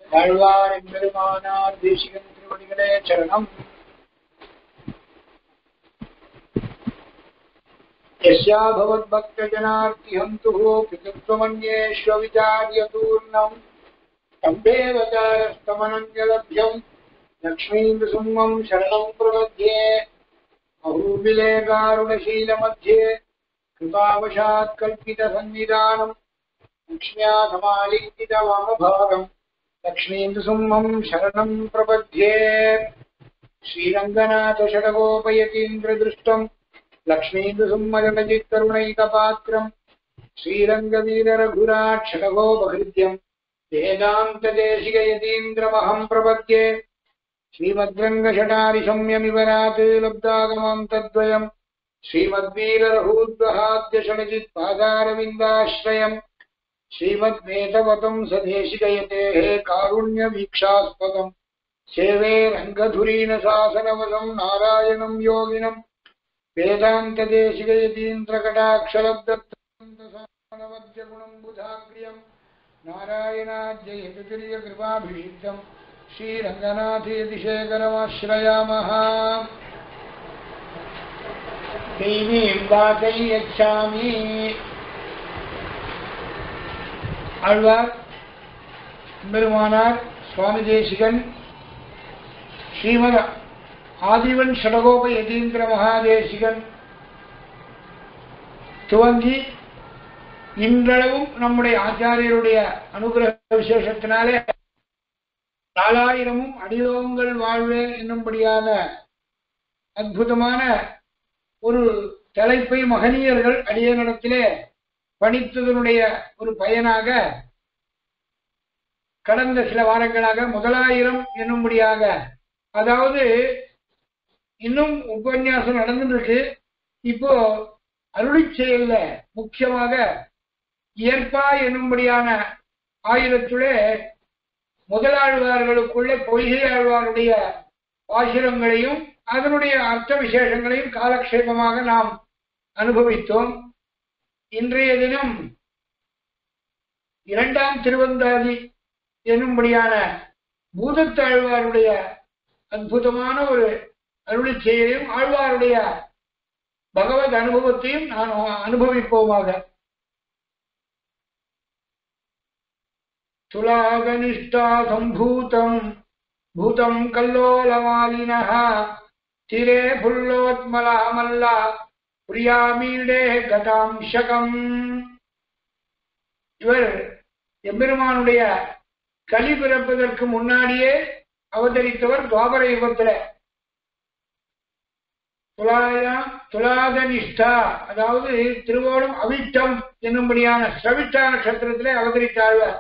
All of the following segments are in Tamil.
வாழ்வார் எம்பெருமானார் தேசிகன் திருவடிகளே சரணம் यस्या भवद्भक्तजनार्तिहन्तुः पितृत्वमन्येष्वविचार्यतूर्णम् तम्भेवचारस्तमनन्यलभ्यम् लक्ष्मीन्द्रसुम्मम् शरणम् प्रपद्ये अहूबिलेकारुणशीलमध्ये कृपावशात् कल्पितसन्निधानम् लक्ष्म्या समालिङ्गितवामभागम् लक्ष्मीन्द्रसुम्मम् शरणम् प्रपद्ये श्रीरङ्गनाथषडगोपयतीन्द्रदृष्टम् लक्ष्मीन्दुसुम्मरणजित्करुणैकपात्रम् श्रीरङ्गवीररघुराक्षडगोपहृद्यम् वेदान्तदेशिकयतीन्द्रमहम् प्रपद्ये श्रीमद्रङ्गषटारिशम्यमिवरात् लब्धागमम् तद्वयम् श्रीमद्वीररहूद्वहाद्यषणजित्पादारविन्दाश्रयम् श्रीमद्वेदवतम् सदेशिकयतेः कारुण्यवीक्षास्पदम् सेवे रङ्गधुरीनशासनवसम् नारायणम् योगिनम् वेदान्तदेशिकयतीन्द्रकटाक्षलब्दवद्यगुणम् बुधाग्र्यम् नारायणाद्ययतुर्यकृपाभिषिक्तम् श्रीरङ्गनाथयतिशेखरमाश्रयामः दैवीम् वाचै यच्छामि ஆழ்வார் பெருமானார் சுவாமி தேசிகன் ஸ்ரீமத ஆதிவன் ஷடகோப யதீந்திர மகாதேசிகன் துவங்கி இன்றளவும் நம்முடைய ஆச்சாரியருடைய அனுகிரக விசேஷத்தினாலே நாலாயிரமும் அடியோங்கள் வாழ்வே என்னும்படியான அற்புதமான ஒரு தலைப்பை மகனீயர்கள் அடியனிடத்திலே பணித்ததனுடைய ஒரு பயனாக கடந்த சில வாரங்களாக முதலாயிரம் என்னும்படியாக அதாவது இன்னும் உபன்யாசம் நடந்துட்டு இருக்கு இப்போ அருளி செயல்ல முக்கியமாக இயற்பா என்னும்படியான ஆயுதத்துளே முதலாழ்வார்களுக்குள்ள பொய்கை ஆழ்வாருடைய பாசுரங்களையும் அதனுடைய அர்த்த விசேஷங்களையும் காலக்ஷேபமாக நாம் அனுபவித்தோம் இன்றைய தினம் இரண்டாம் திருவந்தாதி என்னும்படியான பூதத்தாழ்வாருடைய அற்புதமான ஒரு அருளி செயலையும் ஆழ்வாருடைய பகவத் அனுபவத்தையும் நான் அனுபவிப்போமாக துலாகனிஷ்டா சம்பூதம் பூதம் கல்லோலமாலின திரே புல்லோத்மலாமல்லா பிரியாமீடே கதாம்சகம் இவர் எம்பெருமானுடைய கலி பிறப்பதற்கு முன்னாடியே அவதரித்தவர் துவாபர யுகத்துல துலாயா துலாத நிஷ்டா அதாவது திருவோணம் அவிட்டம் என்னும்படியான சவிட்டா நட்சத்திரத்திலே அவதரித்தாழ்வார்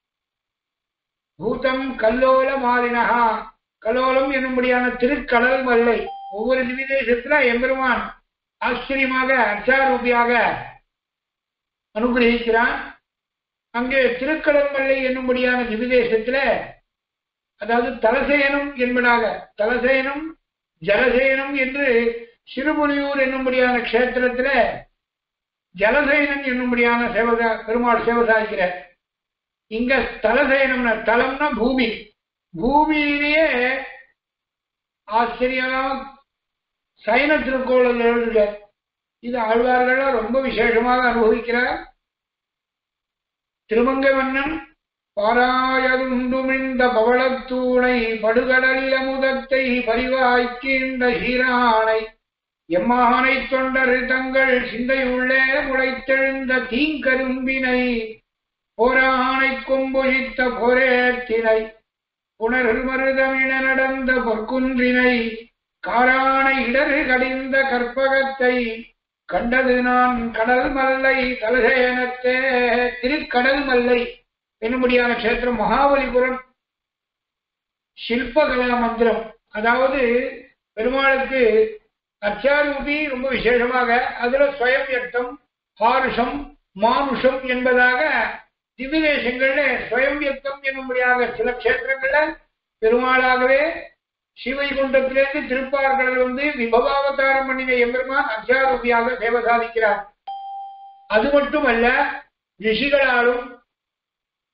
பூதம் கல்லோல மாலினகா கலோலம் என்னும்படியான திருக்கடல் மல்லை ஒவ்வொரு திவிதேசத்துல எம்பெருமான் ஆச்சரியமாக அச்சாரூபியாக அனுகிரகிக்கிறான் அங்கே திருக்கடல் மல்லை என்னும்படியான திவிதேசத்துல அதாவது தலசேனம் என்பதாக தலசேனம் ஜலசேனம் என்று சிறுபுலியூர் என்னும்படியான கஷேத்திரத்துல ஜலசேனன் என்னும்படியான சேவகா பெருமாள் சேவசாய்க்கிறார் இங்க தலசேனம்னா தலம்னா பூமி பூமியிலேயே ஆச்சரியமா சைன திருக்கோளல் எழுதுக இது ஆழ்வார்கள் ரொம்ப விசேஷமாக அனுபவிக்கிறார் திருமங்கவண்ணன் பாராயதுண்டுமிழ்ந்த பவளத்தூணை படுகடல் அமுதத்தை பரிவாய்க்கின்ற ஹீரானை எம்மானை தொண்டர் தங்கள் சிந்தையுள்ளே முளைத்தெழுந்த தீங்கரும்பினை போரானை கொம்பொழித்த போரேத்தினை புனர் மருதமிழ நடந்த பொற்குன்றினை காரான இடரு கடிந்த கற்பகத்தை கண்டது நான் கடல் மல்லை கலசேனத்தே திருக்கடல் மல்லை என்னும்படியான கஷேத்திரம் மகாபலிபுரம் சில்பகலா மந்திரம் அதாவது பெருமாளுக்கு அச்சாரூபி ரொம்ப விசேஷமாக அதுல ஸ்வயம் யக்தம் ஹாருஷம் மானுஷம் என்பதாக திவ்யதேசங்கள்ல ஸ்வயம் யக்தம் என்னும்படியாக சில கஷேத்திரங்கள்ல பெருமாளாகவே சிவைகுண்டத்திலிருந்து திருப்பார்கள் வந்து விபவாவதாரம் பண்ணின எம்பெருமான் அத்தியாரூபியாக சேவை சாதிக்கிறார் அது மட்டுமல்ல ரிஷிகளாலும்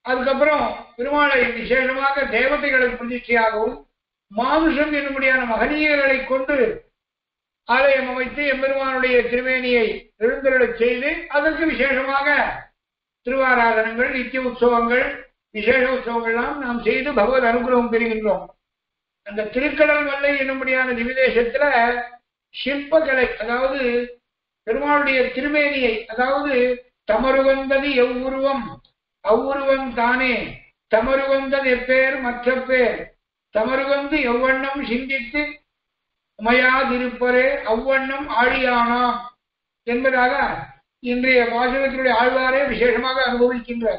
அதுக்கப்புறம் பெருமாளை விசேஷமாக தேவதைகளுக்கு பிரதிஷ்டையாகவும் மானுஷம் என்னும்படியான மகனீயர்களை கொண்டு ஆலயம் அமைத்து எம்பெருமானுடைய திருமேனியை எழுந்தருளச் செய்து அதற்கு விசேஷமாக திருவாராதனங்கள் நித்திய உற்சவங்கள் விசேஷ உற்சவங்கள்லாம் நாம் செய்து பகவத் அனுகிரகம் பெறுகின்றோம் அந்த திருக்கடல் மல்லை என்னும்படியான நிவிதேசத்துல சிற்பக்கலை அதாவது பெருமாளுடைய திருமேனியை அதாவது தமருவந்தது எவ்வுருவம் அவ்வுருவம் தானே தமருவந்தது எப்பேர் மற்ற பேர் தமருவந்து எவ்வண்ணம் சிந்தித்து உமையாதிருப்பரே அவ்வண்ணம் ஆழியானாம் என்பதாக இன்றைய பாசகத்தினுடைய ஆழ்வாரே விசேஷமாக அனுபவிக்கின்றார்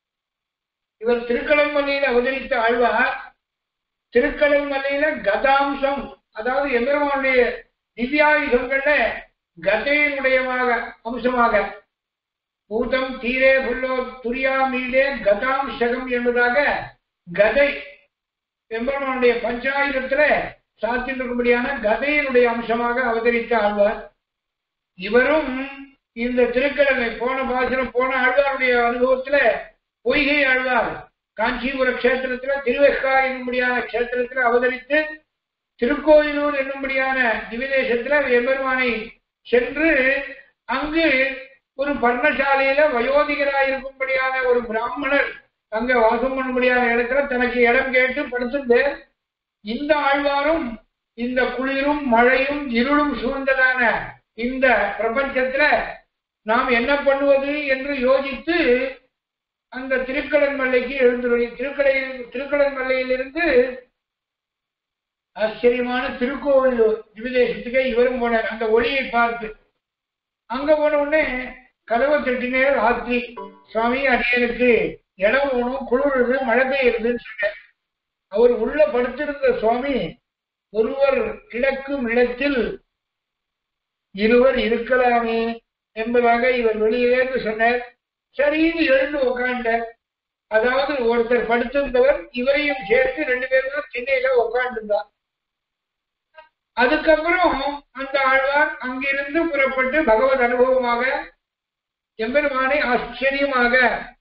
இவர் திருக்கடல் மலையில் அவதரித்த ஆழ்வார் திருக்கடல் மலையில கதாம்சம் அதாவது எம்பெருமானுடைய திவ்யாயுதங்கள்ல கதையினுடையமாக அம்சமாக பூதம் தீரே புல்லோ துரியா மீதே கதாம்சகம் என்பதாக கதை எம்பெருமானுடைய பஞ்சாயுதத்துல சாத்தியிருக்கும்படியான கதையினுடைய அம்சமாக அவதரித்த ஆழ்வார் இவரும் இந்த திருக்கடலை போன பாசனம் போன ஆழ்வாருடைய அனுபவத்துல பொய்கை ஆழ்வார் காஞ்சிபுர கஷேத்திரத்துல திருவெக்கா என்னும்படியான கஷேத்திரத்துல அவதரித்து திருக்கோயிலூர் என்னும்படியான திவிதேசத்துல எம்பெருமானை சென்று அங்கு ஒரு பர்ணசாலையில வயோதிகராயிருக்கும்படியான ஒரு பிராமணர் அங்க வாசம் பண்ணும்படியான இடத்துல தனக்கு இடம் கேட்டு படுத்திருந்து இந்த ஆழ்வாரும் இந்த குளிரும் மழையும் இருளும் சூழ்ந்ததான இந்த பிரபஞ்சத்துல நாம் என்ன பண்ணுவது என்று யோசித்து அந்த திருக்கடல் மல்லைக்கு எழுந்துள்ளி திருக்கடை திருக்கடல் மல்லையிலிருந்து ஆச்சரியமான திருக்கோவிலூர் திவிதேசத்துக்கு இவரும் போனார் அந்த ஒளியை பார்த்து அங்க போன உடனே கதவை தட்டினே ராத்திரி சுவாமி அடியனுக்கு இடம் வேணும் குளிருது மழை பெய்யுதுன்னு சொன்னார் அவர் உள்ள படுத்திருந்த சுவாமி ஒருவர் கிடக்கும் இடத்தில் இருவர் இருக்கலாமே என்பதாக இவர் வெளியிலேருந்து சொன்னார் சரின்னு எழுந்து உட்காண்டார் அதாவது ஒருத்தர் படுத்திருந்தவர் இவரையும் சேர்த்து ரெண்டு பேரும் தான் சென்னையில உட்காந்துருந்தார் அதுக்கப்புறம் அந்த ஆழ்வார் அங்கிருந்து புறப்பட்டு பகவத் அனுபவமாக எம்பெருமானை ஆச்சரியமாக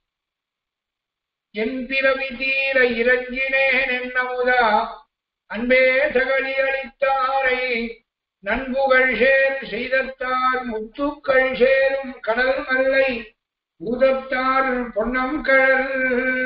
என் பிறவி தீர இறங்கினேன் என்னமுதா அன்பே தகழி அளித்தாரை நண்புகள் சேர் செய்தத்தார் முத்துக்கள் சேரும் கடல் மல்லை பூதத்தார் பொன்னம் கடல்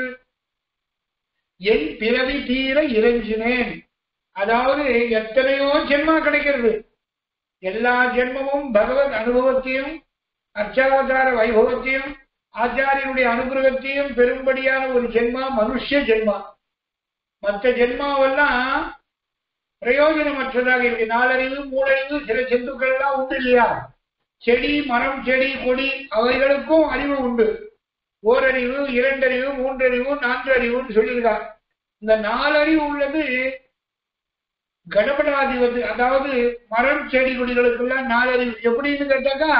என் பிறவி தீர இறைஞ்சினேன் அதாவது எத்தனையோ ஜென்மா கிடைக்கிறது எல்லா ஜென்மமும் பகவத் அனுபவத்தையும் அர்ச்சாவதார வைபவத்தையும் ஆச்சாரியனுடைய அனுகிரகத்தையும் பெரும்படியான ஒரு ஜென்மா மனுஷ ஜென்மா மற்ற ஜென்மாவெல்லாம் பிரயோஜனமற்றதாக இருக்கு நாலறிவு மூலறிவு சில ஜந்துக்கள் எல்லாம் உண்டு இல்லையா செடி மரம் செடி கொடி அவைகளுக்கும் அறிவு உண்டு ஓரறிவு இரண்டறிவு மூன்றறிவு நான்கு அறிவுன்னு சொல்லியிருக்கார் இந்த நாலறிவு உள்ளது கணபடாதிபதி அதாவது மரம் செடி கொடிகளுக்கெல்லாம் நாலறிவு எப்படின்னு கேட்டாக்கா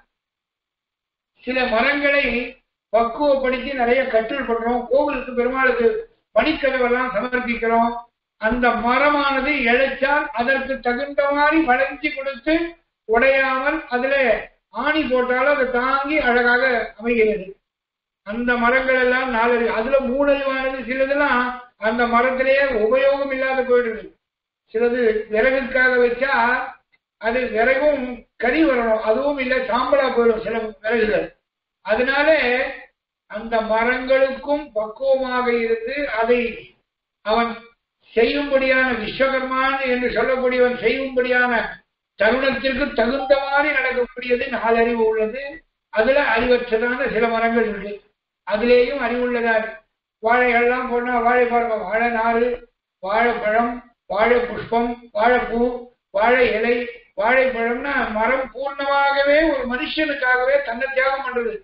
சில மரங்களை பக்குவப்படுத்தி நிறைய கற்றல் பண்றோம் கோவிலுக்கு பெருமாளுக்கு பணிக்கதவெல்லாம் சமர்ப்பிக்கிறோம் அந்த மரமானது இழைச்சால் அதற்கு தகுந்த மாதிரி வளைஞ்சி கொடுத்து உடையாமல் அதுல ஆணி போட்டாலும் அதை தாங்கி அழகாக அமைகிறது அந்த மரங்கள் எல்லாம் நாலறிவு அதுல மூணறிவானது சிலதெல்லாம் அந்த மரத்திலேயே உபயோகம் இல்லாத போயிடுது சிலது விறகுக்காக வச்சா அது விறகும் கறி வரணும் அதுவும் இல்லை சாம்பலா போயிடும் சில விறகுகள் அதனால அந்த மரங்களுக்கும் பக்குவமாக இருந்து அதை அவன் செய்யும்படியான விஸ்வகர்மான் என்று சொல்லக்கூடியவன் செய்யும்படியான தருணத்திற்கு தகுந்த மாதிரி நடக்கக்கூடியது நாலறிவு உள்ளது அதுல அறிவற்றதான சில மரங்கள் இருக்கு அதிலேயும் அறிவுள்ளதா வாழைகள்லாம் போனா வாழை பாருங்க வாழை நாறு வாழைப்பழம் வாழை புஷ்பம் வாழைப்பூ வாழை இலை வாழைப்பழம்னா மரம் பூர்ணமாகவே ஒரு மனுஷனுக்காகவே தன்னை தியாகம் பண்றது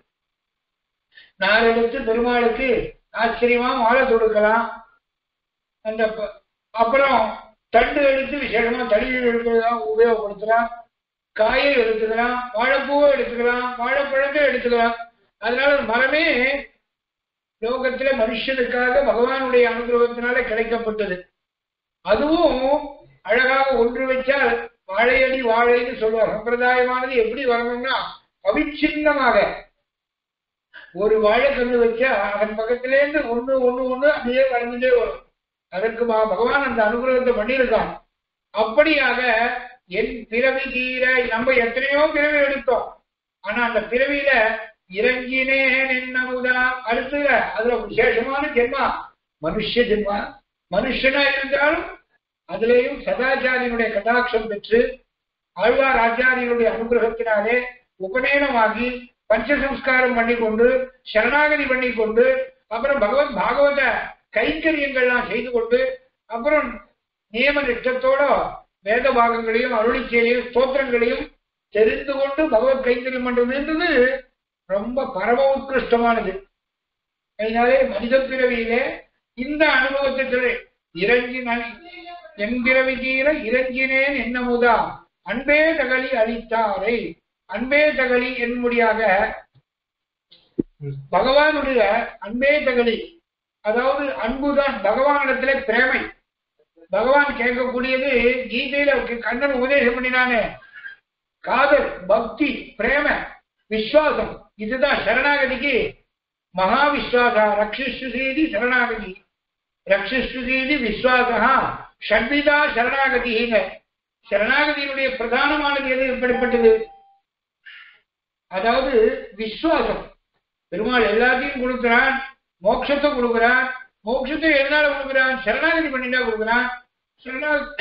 நார் எடுத்து பெருமாளுக்கு ஆச்சரியமா மாலை தொடுக்கலாம் அந்த ப- அப்புறம் தண்டு எடுத்து விசேஷமா தடியில் எடுக்கலாம் உபயோகப்படுத்தலாம் காயை எடுத்துக்கலாம் வாழைப்பூவை எடுத்துக்கலாம் வாழைப்பழத்தை எடுத்துக்கலாம் அதனால மரமே லோகத்திலே மனுஷனுக்காக பகவானுடைய அனுகிரகத்தினால கிடைக்கப்பட்டது அதுவும் அழகாக ஒன்று வச்சால் வாழையடி வாழைன்னு சொல்லுவார் சம்பிரதாயமானது எப்படி வரணும்னா அவிச்சின்னமாக ஒரு வாழைக்கன்று வச்சா அதன் பக்கத்திலே இருந்து ஒண்ணு ஒண்ணு ஒண்ணு அப்படியே வளர்ந்துட்டே வரும் அதற்கு பா- பகவான் அந்த அனுகிரகத்தை பண்ணியிருக்கான் அப்படியாக என் பிறவி தீர நம்ம எத்தனையோ பிறவி எடுத்தோம் ஆனா அந்த பிறவியில இறங்கினேன் என்னமுதா அடுத்துல அதுல விசேஷமான ஜென்மா மனுஷ ஜென்மா மனுஷனா இருந்தாலும் அதுலேயும் சதாச்சாரியனுடைய கடாட்சம் பெற்று ஆழ்வார் ஆச்சாரியனுடைய அனுகிரகத்தினாலே உபநயனமாகி பஞ்சசம்ஸ்காரம் பண்ணிக்கொண்டு சரணாகதி பண்ணிக்கொண்டு அப்புறம் பகவத் பாகவத கைங்கரியங்கள்லாம் செய்து கொண்டு அப்புறம் நியம நிஷ்டத்தோட வேத பாகங்களையும் அருளிச்செயலையும் ஸ்தோத்திரங்களையும் தெரிந்து கொண்டு பகவத் கைங்கரியம் பண்றதுன்றது ரொம்ப பரம உத்கிருஷ்டமானது அதனாலே மனித பிறவியிலே இந்த அனுபவத்திற்கு இறங்கி என் பிறவி தீர இறங்கினேன் என்னமுதா அன்பே தகலி அளித்தாரை அன்பே தகலி என்னுடையாக பகவானுடைய அன்பே தகலி அதாவது அன்புதான் பகவானிடத்திலே பிரேமை பகவான் கேட்கக்கூடியது கீதையில கண்ணன் உபதேசம் பண்ணினானே காதல் பக்தி பிரேம விஸ்வாசம் இதுதான் சரணாகதிக்கு மகா விஸ்வாசா ரக்ஷிஷ்டுசீதி சரணாகதி ரக்ஷிஷ்டுசீதி விஸ்வாசா ஷட்விதா சரணாகதிங்க சரணாகதியினுடைய பிரதானமானது எது எப்படிப்பட்டது அதாவது விஸ்வாசம் பெருமாள் எல்லாத்தையும் கொடுக்கிறான் மோட்சத்தை கொடுக்கிறான் மோட்சத்தை எதனால கொடுக்கிறான் சரணாகதி பண்ணிட்டா கொடுக்கிறான் சரணாகதி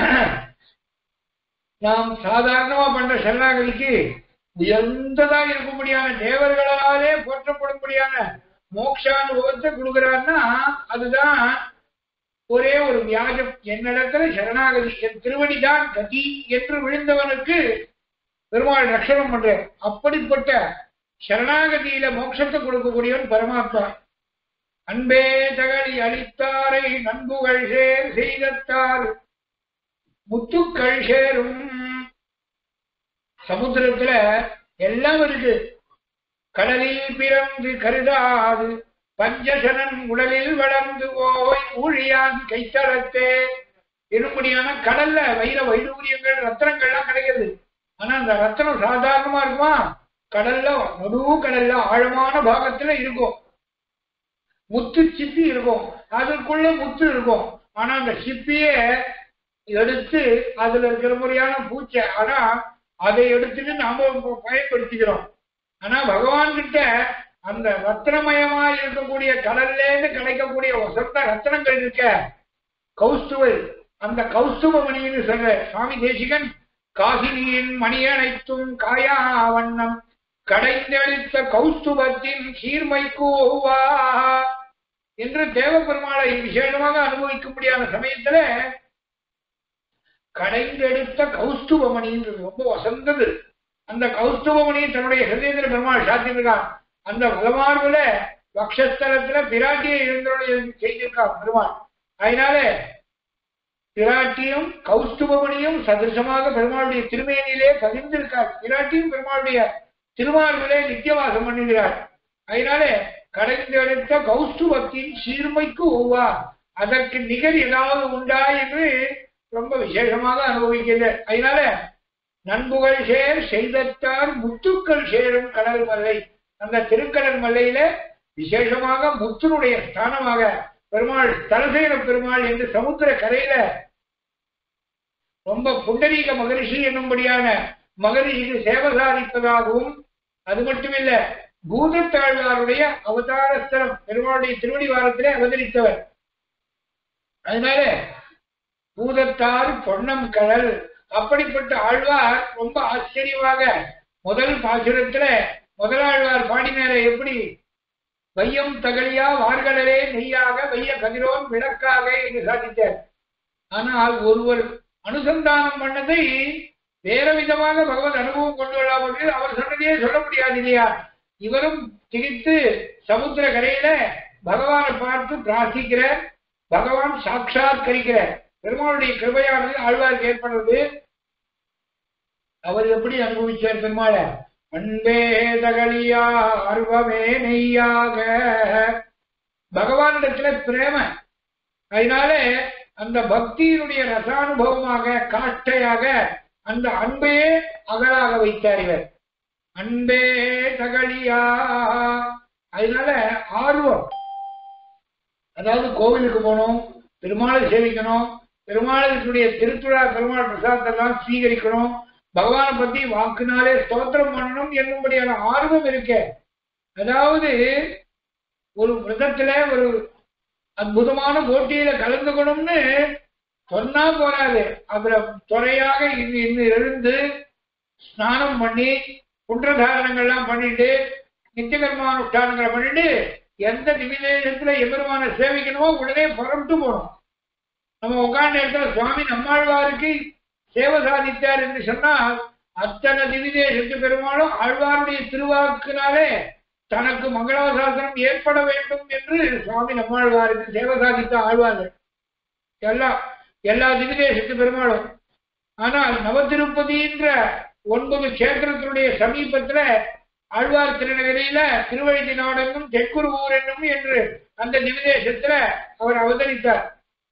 நாம் சாதாரணமா பண்ற சரணாகதிக்கு உயர்ந்ததா இருக்கும்படியான தேவர்களாலே போற்றப்படும்படியான மோட்சானுபவத்தை கொடுக்கிறான்னா அதுதான் ஒரே ஒரு வியாஜம் என்னிடத்துல சரணாகதி என் திருவடிதான் கதி என்று விழுந்தவனுக்கு பெருமாள் ரட்சணம் பண்ற அப்படிப்பட்ட சரணாகதியில மோட்சத்தை கொடுக்கக்கூடியவன் பரமாத்மா அன்பே தகழி அளித்தாரை நண்புகள் சேர் செய்தத்தார் முத்துக்கள் சேரும் சமுத்திரத்துல எல்லாம் இருக்கு கடலில் பிறந்து கருதாது பஞ்சசனன் உடலில் வளர்ந்து போய் ஊழியான் கைத்தளத்தே இரும்படியான கடல்ல வைர வைடூரியங்கள் ரத்தனங்கள்லாம் கிடைக்கிறது ஆனா அந்த ரத்தனம் சாதாரணமா இருக்குமா கடல்ல நடு கடல்ல ஆழமான பாகத்துல இருக்கும் முத்து சிப்பி இருக்கும் அதுக்குள்ள முத்து இருக்கும் ஆனா அந்த சிப்பியே எடுத்து அதுல இருக்கிற முறையான பூச்சை ஆனா அதை எடுத்துட்டு நாம இப்ப பயன்படுத்திக்கிறோம் ஆனா பகவான் கிட்ட அந்த ரத்னமயமா இருக்கக்கூடிய கடல்ல இருந்து கிடைக்கக்கூடிய வசந்த ரத்னங்கள் இருக்க கௌஸ்துவை அந்த கௌஸ்துவ மணின்னு சொல்ற சுவாமி தேசிகன் காசினியின் மணி அனைத்தும் காயா வண்ணம் கடைந்தெடுத்த கௌஸ்துபத்தின் சீர்மைக்கு ஒவ்வா என்று தேவபெருமாளை விசேஷமாக அனுபவிக்கும்படியான சமயத்துல கடைந்தெடுத்த கௌஸ்துபமணின்றது ரொம்ப வசந்தது அந்த கௌஸ்துபமணி தன்னுடைய ஹிருதயத்தில் பெருமாள் சாத்தியிருக்கான் அந்த வலமார்புல வக்ஷஸ்தலத்துல பிராட்டியை எழுந்தருடைய செய்திருக்கான் பெருமாள் அதனால பிராட்டியும் கௌஸ்துபமணியும் சதிருஷமாக பெருமாளுடைய திருமேனியிலே பதிந்திருக்கார் பிராட்டியும் பெருமாளுடைய திருமார்பிலே நித்தியவாசம் பண்ணுகிறார் அதனால கடைந்தெடுத்த கௌஸ்துவத்தின் சீர்மைக்கு ஒவ்வா அதற்கு நிகர் ஏதாவது உண்டா என்று ரொம்ப விசேஷமாக அனுபவிக்கிறது அதனால நண்புகள் சேர் செய்தத்தார் முத்துக்கள் சேரும் கடல் மலை அந்த திருக்கடல் மலையில விசேஷமாக முத்துனுடைய ஸ்தானமாக பெருமாள் தலசேன பெருமாள் என்று சமுத்திர கரையில ரொம்ப புண்டரீக மகரிஷி என்னும்படியான மகரிஷிக்கு சேவை சாதிப்பதாகவும் அது மட்டுமில்ல பூதத்தாழ்வாருடைய அவதாரஸ்தலம் பெருமாளுடைய திருவடி வாரத்திலே அவதரித்தவர் அதனால பூதத்தார் பொன்னம் கடல் அப்படிப்பட்ட ஆழ்வார் ரொம்ப ஆச்சரியமாக முதல் பாசுரத்துல முதலாழ்வார் பாடினார எப்படி வையம் தகழியா வார்களே நெய்யாக வைய கதிரோன் விளக்காக என்று சாதித்தார் ஆனால் ஒருவர் அனுசந்தானம் பண்ணதை வேற விதமாக பகவத் அனுபவம் கொண்டு கொள்ளாமல் அவர் சொன்னதையே சொல்ல முடியாது இல்லையா இவரும் திரித்து சமுத்திர கரையில பகவானை பார்த்து பிரார்த்திக்கிறார் பகவான் சாட்சாத்கரிக்கிறார் பெருமாளுடைய கிருபையானது ஆழ்வாருக்கு ஏற்படுறது அவர் எப்படி அனுபவிச்சார் பெருமாள அன்பே தகலியா அருவமே நெய்யாக பகவானிடத்துல பிரேம அதனால அந்த பக்தியினுடைய ரசானுபவமாக காட்டையாக அந்த அன்பையே அகலாக வைத்தார் இவர் அன்பே தகலியா அதனால ஆர்வம் அதாவது கோவிலுக்கு போகணும் பெருமாளை சேவிக்கணும் பெருமாளுடைய திருத்துழா பெருமாள் பிரசாதத்தெல்லாம் ஸ்வீகரிக்கணும் பகவானை பத்தி வாக்குனாலே ஸ்தோத்திரம் பண்ணணும் என்னும்படியான ஆர்வம் இருக்கே அதாவது ஒரு விதத்துல ஒரு அற்புதமான போட்டியில கலந்துக்கணும்னு சொன்னா போறாது அப்புறம் துறையாக இன்னும் இன்னும் எழுந்து ஸ்நானம் பண்ணி குன்றதாரணங்கள்லாம் பண்ணிட்டு நித்தியகர்மானுஷ்டானங்களை பண்ணிட்டு எந்த நிமிடத்துல எபெருமான சேவிக்கணுமோ உடனே புறப்பட்டு போகணும் நம்ம உட்கார்ந்த இடத்துல சுவாமி நம்மாழ்வாருக்கு சேவை சாதித்தார் என்று சொன்னால் அத்தனை திவிதேசத்து பெருமாளும் ஆழ்வாருடைய திருவாக்குனாலே தனக்கு மங்களாசாசனம் ஏற்பட வேண்டும் என்று சுவாமி நம்மாழ்வாருக்கு சேவை சாதித்த ஆழ்வார்கள் எல்லா எல்லா திவிதேசத்து பெருமாளும் ஆனால் நவதிருப்பதின்ற ஒன்பது கஷேத்திரத்தினுடைய சமீபத்துல ஆழ்வார் திருநகரியில திருவழுதி நாடென்னும் தெற்குருவூர் என்னும் என்று அந்த திவிதேசத்துல அவர் அவதரித்தார்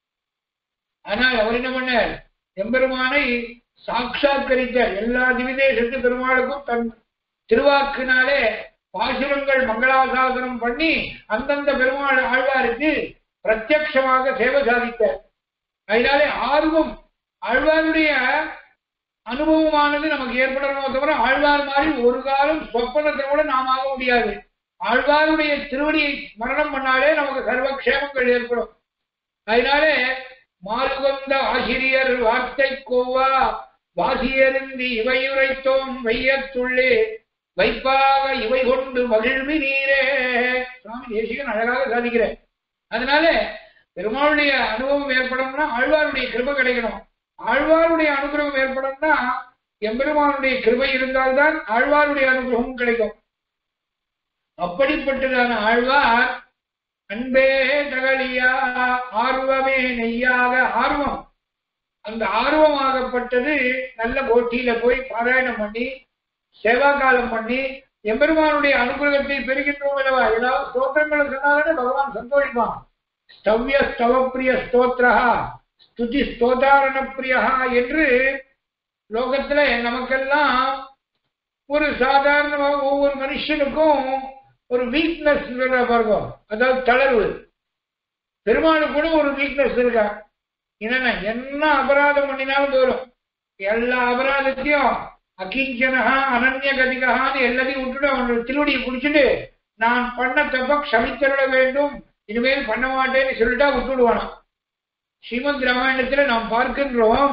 ஆனால் அவர் என்ன பண்ணார் எம்பெருமானை சாட்சாத்கரித்தார் எல்லா திவிதேசத்து பெருமாளுக்கும் தன் திருவாக்கினாலே பாசுரங்கள் மங்களாசாசனம் பண்ணி அந்தந்த பெருமாள் ஆழ்வாருக்கு பிரத்யட்சமாக சேவை சாதித்தார் அதனாலே ஆர்வம் ஆழ்வாருடைய அனுபவமானது நமக்கு ஏற்படணும் தவிர ஆழ்வார் மாதிரி ஒரு காலம் சொப்பனத்தை கூட நாம் ஆக முடியாது ஆழ்வாருடைய திருவடியை மரணம் பண்ணாலே நமக்கு சர்வ க்ஷேமங்கள் ஏற்படும் அதனாலே மாறுகொண்ட ஆசிரியர் வார்த்தை கோவா வாசியருந்தி இவையுரைத்தோம் வையத்துள்ளே வைப்பாக இவை கொண்டு மகிழ்வி நீரே சுவாமி தேசிகன் அழகாக சாதிக்கிறேன் அதனால பெருமாளுடைய அனுபவம் ஏற்படணும்னா ஆழ்வாருடைய கிருபை கிடைக்கணும் ஆழ்வாருடைய அனுகிரகம் ஏற்படும்னா எம்பெருமானுடைய கிருபை இருந்தால்தான் ஆழ்வாருடைய அனுகிரகம் கிடைக்கும் அப்படிப்பட்டதான ஆழ்வார் அன்பே தகலியா ஆர்வமே நெய்யாக ஆர்வம் அந்த ஆர்வமாகப்பட்டது நல்ல போட்டியில போய் பாராயணம் பண்ணி சேவா காலம் பண்ணி எம்பெருமானுடைய அனுகிரகத்தை பெறுகின்றோம் அல்லவா ஏதாவது ஸ்தோத்திரங்களை சொன்னாலே பகவான் சந்தோஷிப்பான் ஸ்தவ்ய ஸ்தவப்பிரிய ஸ்தோத்ரா ஸ்துதி ஸ்தோதாரண பிரியா என்று லோகத்துல நமக்கெல்லாம் ஒரு சாதாரணமாக ஒவ்வொரு மனுஷனுக்கும் ஒரு வீக்னஸ் பாருங்க அதாவது தளர்வு பெருமாளுக்கு கூட ஒரு வீக்னஸ் இருக்கா என்னன்னா என்ன அபராதம் பண்ணினாலும் போதும் எல்லா அபராதத்தையும் அகிஞ்சனகா அனன்ய கதிகான்னு எல்லாத்தையும் விட்டுட்டு அவனோட திருவடியை குடிச்சிட்டு நான் பண்ண தப்ப க்ஷமித்தருட வேண்டும் இனிமேல் பண்ண மாட்டேன்னு சொல்லிட்டா விட்டுடுவானாம் ஸ்ரீமத் ராமாயணத்துல நாம் பார்க்கின்றோம்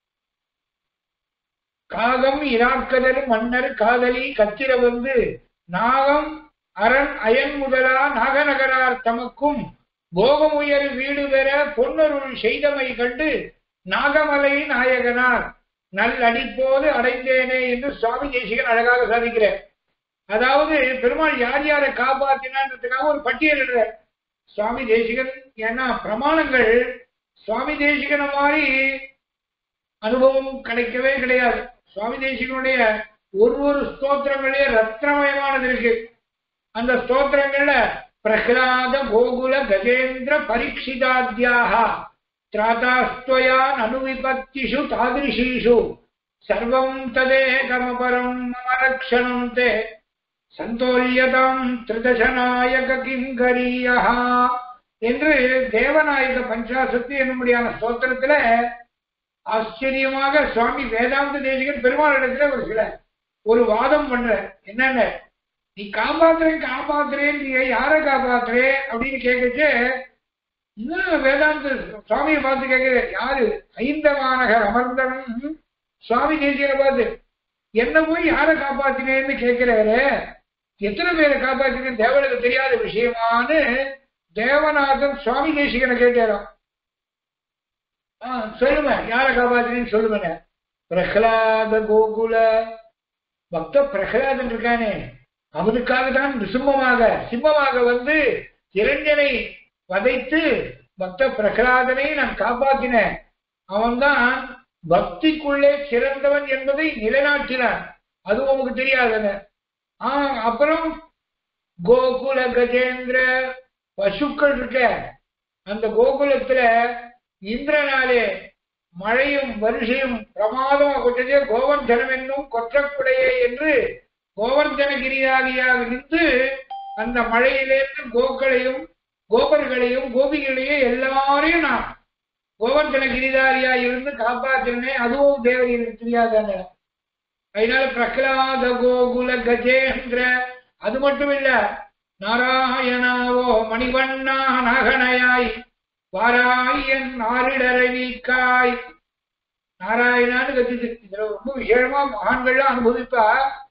காகம் இராக்கதர் மன்னர் காதலி கத்திர வந்து நாகம் அரண் அயன் முதலா நாகநகரார் தமக்கும் போகமுயர் வீடு பெற பொன்னருள் செய்தமை கண்டு நாகமலை நாயகனார் நல் அடிப்போது அடைந்தேனே என்று சுவாமி தேசிகன் அழகாக சாதிக்கிறார் அதாவது பெருமாள் யார் யாரை காப்பாத்தினான்றதுக்காக ஒரு பட்டியல் எழுதுறார் சுவாமி தேசிகன் ஏன்னா பிரமாணங்கள் சுவாமி தேசிகன மாதிரி அனுபவம் கிடைக்கவே கிடையாது சுவாமி தேசிகனுடைய ஒரு ஒரு ஸ்தோத்திரங்களே ரத்னமயமானது இருக்கு அந்த ஸ்தோத்திரங்கள்ல பிரகலாத கோகுல கஜேந்திர பரீட்சிதாத்தியாக திராதாஸ்துவயா அனுவிபத்திஷு தாதிருஷீஷு சர்வம் ததேகமபரம் மம ரக்ஷணம் தே சந்தோல்யதாம் திருதசநாயக கிங்கரீயா என்று தேவநாயக பஞ்சாசத்து என்னும்படியான ஸ்தோத்திரத்துல ஆச்சரியமாக சுவாமி வேதாந்த தேசிகன் பெருமாளிடத்துல ஒரு சில ஒரு வாதம் பண்ற என்னென்ன நீ காப்பாத்துறேன் காப்பாத்துறேன் நீ யாரை காப்பாத்துறே அப்படின்னு கேட்கச்சு இன்னும் வேதாந்த சுவாமியை பார்த்து கேட்கிற யாரு ஐந்தவானகர் அமர்ந்தவன் சுவாமி தேசியரை பார்த்து என்ன போய் யாரை காப்பாத்தினேன்னு கேட்கிறாரு எத்தனை பேரை காப்பாத்தினேன் தேவனுக்கு தெரியாத விஷயமான்னு தேவநாதன் சுவாமி தேசிகனை கேட்டாராம் ஆஹ் சொல்லுங்க யாரை காப்பாத்தினேன்னு சொல்லுங்க பிரகலாத கோகுல பக்த பிரகலாதன் இருக்கானே அவனுக்காக தான் நிசும்மமாக சிம்மமாக வந்து இரஞ்சனை வதைத்து பக்த பிரகலாதனை நான் காப்பாத்தினேன் அவன்தான் பக்திக்குள்ளே சிறந்தவன் என்பதை நிலைநாட்டினான் அது உமக்கு தெரியாதுங்க ஆஹ் அப்புறம் கோகுல கஜேந்திர பசுக்கள் இருக்க அந்த கோகுலத்துல இந்திரனாலே மழையும் வருஷையும் பிரமாதமா கொண்டதே கோவர்தனம் என்னும் கொற்றக்குடையே என்று கோவர்தனகிரியாகியாக நின்று அந்த மழையிலேருந்து கோக்களையும் கோபர்களையும் கோபிகளையும் எல்லாரையும் நான் கோவர்த்தன கிரிதாரியா இருந்து காப்பாற்றினேன் அதுவும் தேவதைகளுக்கு தெரியாதாங்க அதனால பிரகலாத கோகுல கஜேந்திர அது மட்டும் இல்ல நாராயணாவோ மணிவண்ணா நகனையாய் வாராயன் நாரிடரவிக்காய் நாராயணான்னு கத்திட்டு இதுல ரொம்ப விசேஷமா மகான்கள்லாம் அனுபவிப்பா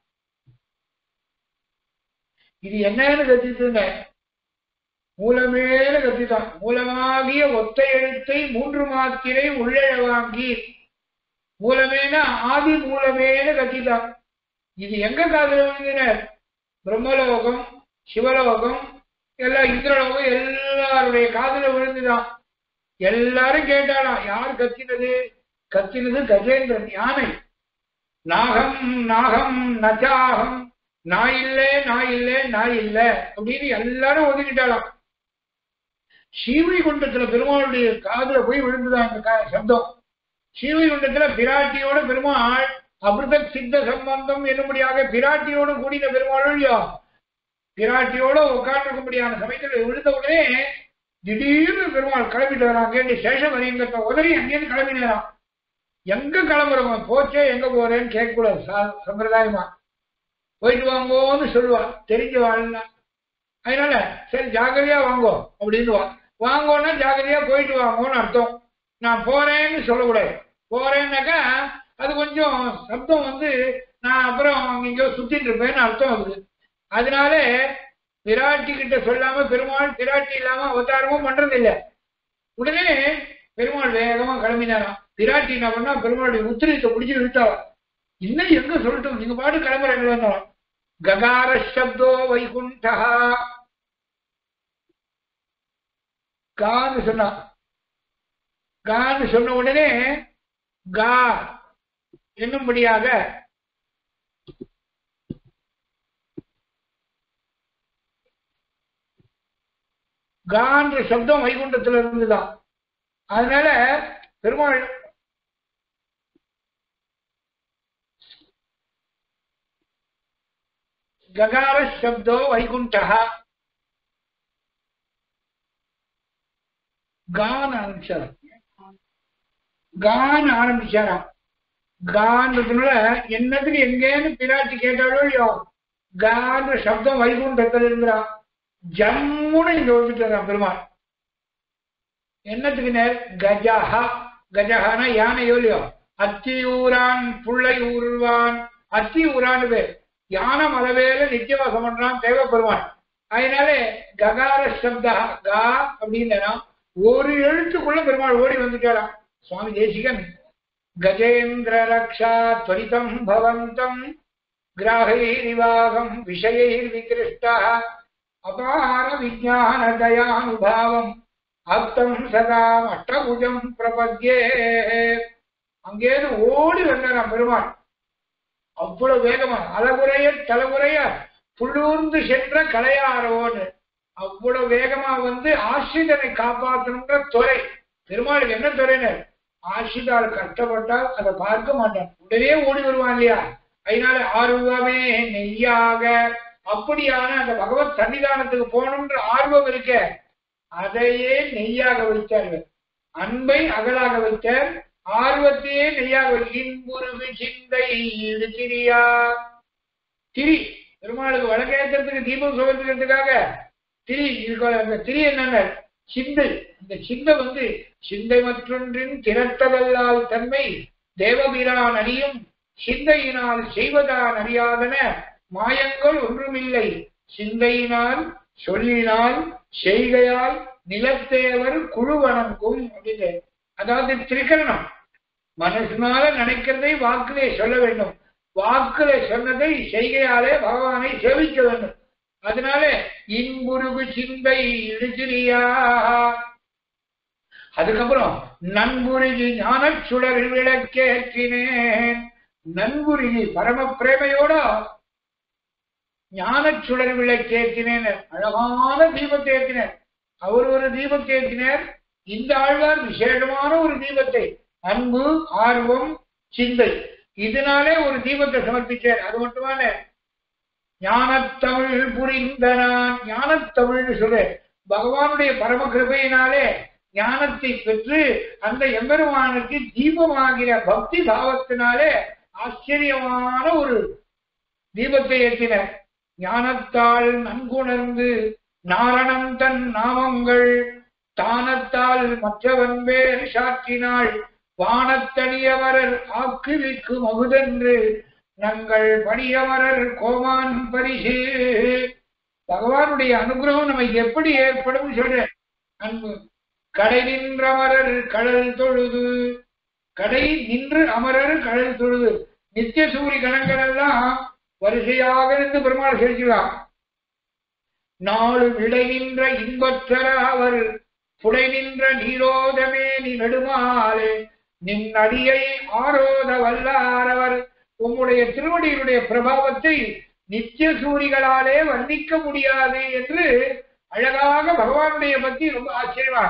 இது என்னன்னு கத்திட்டுங்க மூலமேல கத்திதான் மூலமாகிய ஒத்த எழுத்தை மூன்று மாத்திரை உள்ளழ வாங்கி மூலமேன ஆதி மூலமேன கத்திதான் இது எங்க காதல விழுந்தினர் பிரம்மலோகம் சிவலோகம் எல்லா இந்திரலோகம் எல்லாருடைய காதல விழுந்துதான் எல்லாரும் கேட்டாலாம் யார் கத்தினது கத்தினது கஜேந்திரன் யானை நாகம் நாகம் நச்சாகம் நான் இல்லை நான் இல்லை நான் இல்லை அப்படின்னு எல்லாரும் ஒதுக்கிட்டாலாம் ஸ்ரீவைகுண்டத்துல பெருமாளுடைய காதுல போய் விழுந்துதான் அந்த கா- சப்தம் ஸ்ரீவைகுண்டத்துல பிராட்டியோட பெருமாள் அமிர்த சித்த சம்பந்தம் என்னும்படியாக பிராட்டியோட கூடின பெருமாள் இல்லையோ பிராட்டியோட உட்கார்ந்துக்கும்படியான சமயத்துல விழுந்த உடனே திடீர்னு பெருமாள் கிளம்பிட்டு வராங்க சேஷ வரியங்கத்தை உதறி அங்கேயிருந்து கிளம்பினாராம் எங்க கிளம்புறோம் போச்சே எங்க போறேன்னு கேட்கக்கூடாது சா- சம்பிரதாயமா போயிட்டு வாங்கோன்னு சொல்லுவா தெரிஞ்சு வாழ்னா அதனால சரி ஜாக்கிரதையா வாங்கோ அப்படின்னு வா வாங்கோன்னா ஜாக்கிரதையா போயிட்டு வாங்கோன்னு அர்த்தம் நான் போறேன்னு சொல்லக்கூடாது போறேன்னாக்கா அது கொஞ்சம் சப்தம் வந்து நான் அப்புறம் எங்கேயோ சுத்திட்டு இருப்பேன்னு அர்த்தம் அது அதனால பிராட்டி கிட்ட சொல்லாம பெருமாள் பிராட்டி இல்லாம அவதாரமும் பண்றது இல்ல உடனே பெருமாள் வேகமா கிளம்பினாராம் பிராட்டி என்ன பண்ணா பெருமாளுடைய உத்திரத்தை பிடிச்சி இழுத்தாராம் இன்னும் எங்க சொல்லட்டும் நீங்க பாட்டு கிளம்புறீங்களா ககார சப்தோ வைகுண்டா கான்னு சொன்னா கான்னு சொன்ன உடனே கா என்னும்படியாக கான்ற சப்தம் வைகுண்டத்துல இருந்துதான் அதனால பெருமாள் ககார சப்தோ வைகுண்டா கான் ஆரம்பிச்சாராம் கான் ஆரம்பிச்சாராம் கான்றதுனால என்னத்துக்கு எங்கேன்னு பிராட்டி கேட்டாலோ இல்லையோ கான்ற சப்தம் வைகுண்டத்துல இருந்தா ஜம்முன்னு இங்க வந்துட்டாராம் பெருமாள் என்னத்துக்கு நேர் கஜஹா கஜஹானா யானையோ இல்லையோ அத்தியூரான் புள்ளை ஊர்வான் அத்தி ஊரான்னு பேர் யானை மலவேல நித்தியவாசம் பண்றான் தேவ பெருமான் அதனால ககார சப்தா கா அப்படின்னா ஒரு எழுத்துக்குள்ள பெருமாள் ஓடி வந்துட்டாராம் சுவாமி தேசிகன் கஜேந்திர ரக்ஷா துவரிதம் பவந்தம் கிராகைரிவாகம் விஷயைர் விகிருஷ்டா அபார விஜான தயானுபாவம் அப்தம் சதா அஷ்டபுஜம் பிரபத்யே அங்கேருந்து ஓடி வந்தாராம் பெருமாள் அவ்வளவு வேகமா அலகுறைய தலைமுறைய புள்ளூர்ந்து சென்ற கலையாரோன்னு அவ்வளவு வேகமா வந்து ஆசிரியனை காப்பாற்றணுன்ற துறை பெருமாளுக்கு என்ன துறையினர் ஆசிரியால் கஷ்டப்பட்டால் அதை பார்க்க மாட்டான் உடனே ஓடி வருவான் இல்லையா அதனால ஆர்வமே நெய்யாக அப்படியான அந்த பகவத் சன்னிதானத்துக்கு போகணுன்ற ஆர்வம் இருக்க அதையே நெய்யாக வைத்தார்கள் அன்பை அகலாக வைத்தார் ஆர்வத்தையே நெய்யாக வை- இன்புருகு சிந்தை திரியா திரி பெருமாளுக்கு வழக்கேற்றத்துக்கு தீபம் சுகத்துக்கிறதுக்காக திரி இதுக்கு அந்த திரி என்னங்க சிந்தை இந்த சிந்தை வந்து சிந்தை மற்றொன்றின் திரட்டவல்லால் தன்மை தேவபிரான் அறியும் சிந்தையினால் செய்வதான் அறியாதன மாயங்கள் ஒன்றுமில்லை சிந்தையினால் சொல்லினால் செய்கையால் நிலத்தேவர் குழு வணங்கும் அப்படின்னு அதாவது திரிகரணம் மனசுனால நினைக்கிறதை வாக்கிலே சொல்ல வேண்டும் வாக்குல சொன்னதை செய்கையாலே பகவானை சேவிக்க வேண்டும் அதனால இன்புருகு சிந்தை இழுச்சிரியா அதுக்கப்புறம் நண்புருகி ஞானச் சுடர் விளக்கேற்றினேன் நண்புருகி பரம பிரேமையோட ஞானச் சுடர் விளக்கேற்றினேன் அழகான தீபத்தை ஏற்றினார் அவர் ஒரு தீபத்தை ஏற்றினார் இந்த ஆழ்வார் விசேஷமான ஒரு தீபத்தை அன்பு ஆர்வம் சிந்தை இதனாலே ஒரு தீபத்தை சமர்ப்பிச்சார் அது மட்டுமான ஞானத்தமிழ் புரிந்த நான் ஞானத்தமிழ்னு சொல்லு பகவானுடைய பரம கிருபையினாலே ஞானத்தை பெற்று அந்த எம்பெருமானுக்கு தீபமாகிற பக்தி பாவத்தினாலே ஆச்சரியமான ஒரு தீபத்தை ஏற்றினர் ஞானத்தால் நன்குணர்ந்து நாரணம் தன் நாமங்கள் தானத்தால் மற்றவன் வேறு சாற்றினாள் வானத்தனியவரர் ஆக்குவிக்கு மகுதென்று நங்கள் பணியவரர் கோமான் பரிசு பகவானுடைய அனுகிரகம் நமக்கு எப்படி ஏற்படும் சொல்றேன் அன்பு கடை நின்ற அமரர் கடல் தொழுது கடை நின்று அமரர் கடல் தொழுது நித்திய சூரி கணங்கள் எல்லாம் வரிசையாக இருந்து பெருமாள் செலுத்தலாம் நாலு விடை நின்ற இன்பற்றர அவர் புடை நின்ற நீரோதமே நீ நெடுமாலே நின் அடியை ஆரோத வல்லாரவர் உம்முடைய திருவடியினுடைய பிரபாவத்தை நித்திய சூரிகளாலே வர்ணிக்க முடியாது என்று அழகாக பகவானுடைய பத்தி ரொம்ப ஆச்சரியமா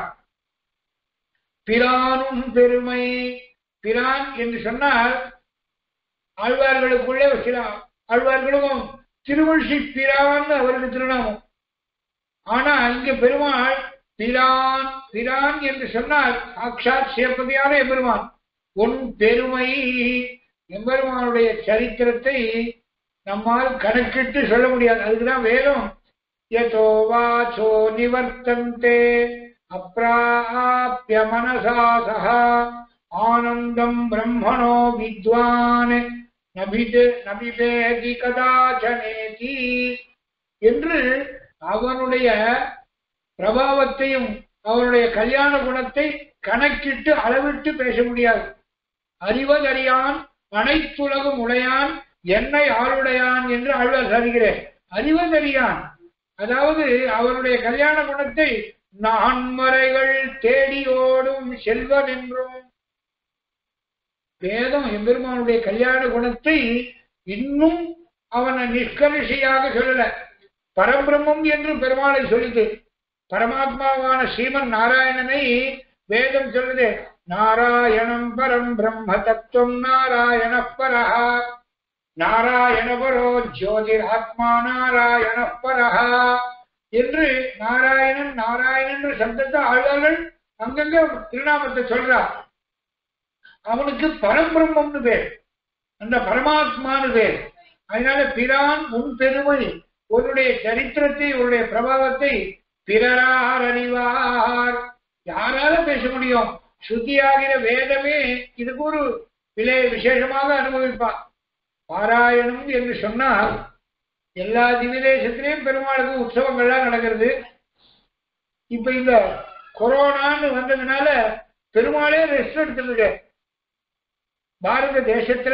பிரானும் பெருமை பிரான் என்று சொன்னால் ஆழ்வார்களுக்குள்ளே சில ஆழ்வார்களும் திருவள்சி பிரான் அவருக்கு திருநாமம் ஆனா இங்க பெருமாள் பிரான் பிரான் என்று சொன்னால் சாட்சாத் சிவப்பதியான எம்பெருமான் உன் பெருமை எம்பெருமானுடைய சரித்திரத்தை நம்மால் கணக்கிட்டு சொல்ல முடியாது அதுக்குதான் வேதம் யதோ வாச்சோ நிவர்த்தந்தே அப்பிராப்ய மனசா சகா ஆனந்தம் பிரம்மணோ வித்வான் நபிது நபிபேதி கதாச்சனேதி என்று அவனுடைய பிரபாவத்தையும் அவனுடைய கல்யாண குணத்தை கணக்கிட்டு அளவிட்டு பேச முடியாது அறிவதறியான் அனைத்துலகும் உடையான் என்னை ஆளுடையான் என்று ஆழ்வார் சாதிக்கிறேன் அறிவதறியான் அதாவது அவருடைய கல்யாண குணத்தை நான்மறைகள் தேடி ஓடும் செல்வன் என்றும் வேதம் எம்பெருமானுடைய கல்யாண குணத்தை இன்னும் அவனை நிஷ்கரிஷியாக சொல்லல பரபிரம்மம் என்று பெருமாளை சொல்லுது பரமாத்மாவான ஸ்ரீமன் நாராயணனை வேதம் சொல்லுது நாராயணம் பரம் பிரம்ம தத்துவம் நாராயண பரஹா நாராயண பரோ ஜோதிர் ஆத்மா நாராயண பரஹா என்று நாராயணன் நாராயணன் என்ற சப்தத்தை ஆழ்வார்கள் அங்கங்க திருநாமத்தை சொல்றார் அவனுக்கு பரம்பிரம்மம்னு பேர் அந்த பரமாத்மான்னு பேர் அதனால பிரான் உன் பெருமை உன்னுடைய சரித்திரத்தை உன்னுடைய பிரபாவத்தை பிறரார் அறிவார் யாரால பேச முடியும் சுத்தியாகிற வேதமே இதுக்கு ஒரு விலை விசேஷமாக அனுபவிப்பார் பாராயணம் என்று சொன்னால் எல்லா திவிதேசத்திலையும் பெருமாளுக்கு உற்சவங்கள்லாம் நடக்கிறது இப்ப இந்த கொரோனான்னு வந்ததுனால பெருமாளே ரெஸ்ட் எடுத்துருக்கு பாரத தேசத்துல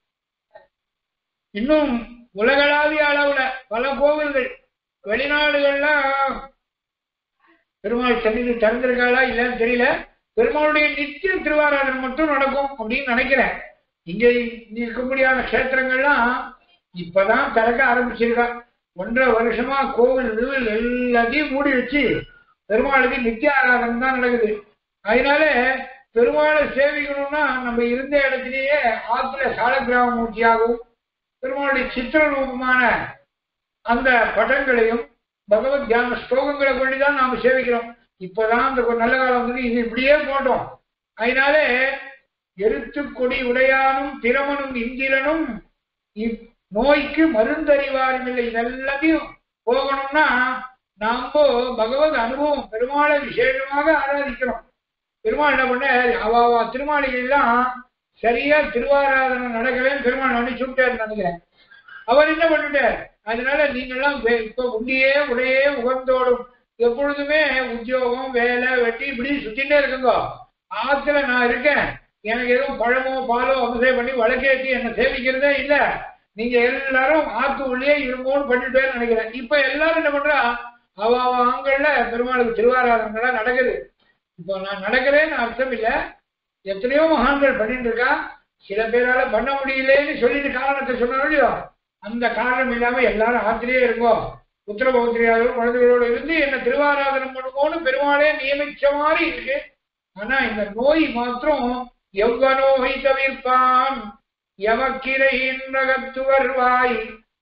இன்னும் உலகளாவிய அளவுல பல கோவில்கள் வெளிநாடுகள்லாம் பெருமாள் சன்னிதி திறந்திருக்காளா இல்லைன்னு தெரியல பெருமாளுடைய நித்திய திருவாராதனை மட்டும் நடக்கும் அப்படின்னு நினைக்கிறேன் இங்க இருக்கக்கூடியான கஷேத்திரங்கள்லாம் இப்பதான் திறக்க ஆரம்பிச்சிருக்கா ஒன்றரை வருஷமா கோவில் இதுவில் எல்லாத்தையும் மூடி வச்சு பெருமாளுக்கு நித்திய ஆராதனை தான் நடக்குது அதனால பெருமாளை சேவிக்கணும்னா நம்ம இருந்த இடத்திலேயே ஆத்துல சாலக்கிராம மூர்த்தியாகவும் பெருமாளுடைய சித்திர ரூபமான அந்த படங்களையும் பகவத் தியான ஸ்லோகங்களை கொண்டுதான் நாம சேவிக்கிறோம் இப்பதான் அந்த ஒரு நல்ல காலம் வந்து இது இப்படியே போட்டோம் அதனால எருத்து கொடி உடையானும் திறமனும் இந்திரனும் இப் நோய்க்கு மருந்தறிவாரும் இல்லை இதெல்லாத்தையும் போகணும்னா நாம பகவத் அனுபவம் பெருமாளை விசேஷமாக ஆராதிக்கிறோம் பெருமாள் என்ன பண்ண அவ திருமாளிகள்லாம் சரியா திருவாராதனை நடக்கலன்னு பெருமாள் நினைச்சு விட்டாரு நினைக்கிறேன் அவர் என்ன பண்ணிட்டார் அதனால நீங்கெல்லாம் வே- இப்ப உண்டியே உடையே உகந்தோடும் எப்பொழுதுமே உத்தியோகம் வேலை வெட்டி இப்படி சுத்திட்டே இருக்குங்க ஆத்துல நான் இருக்கேன் எனக்கு எதுவும் பழமோ பாலோ அபிஷேகம் பண்ணி வழக்கேற்றி என்ன சேவிக்கிறதே இல்ல நீங்க எல்லாரும் ஆத்து உள்ளே இருங்கோன்னு பண்ணிட்டே நினைக்கிறேன் இப்ப எல்லாரும் என்ன பண்றா அவ அவ ஆண்கள்ல பெருமாளுக்கு திருவாராதனைலாம் நடக்குது இப்போ நான் நடக்கிறேன்னு அர்த்தம் இல்ல எத்தனையோ மகான்கள் பண்ணிட்டு இருக்கா சில பேரால பண்ண முடியலன்னு சொல்லிட்டு காரணத்தை சொன்னாலும் இல்லையோ அந்த காரணம் இல்லாம எல்லாரும் ஆத்திரியே இருக்கோ புத்திரபௌத்திரியாரும் குழந்தைகளோடு இருந்து என்ன திருவாராதனம் பண்ணுவோன்னு பெருமாளே நியமிச்ச மாதிரி இருக்கு ஆனா இந்த நோய் மாத்திரம் எவ்வனோகை தவிர்ப்பான் எவக்கிரை நகத்து வருவாய்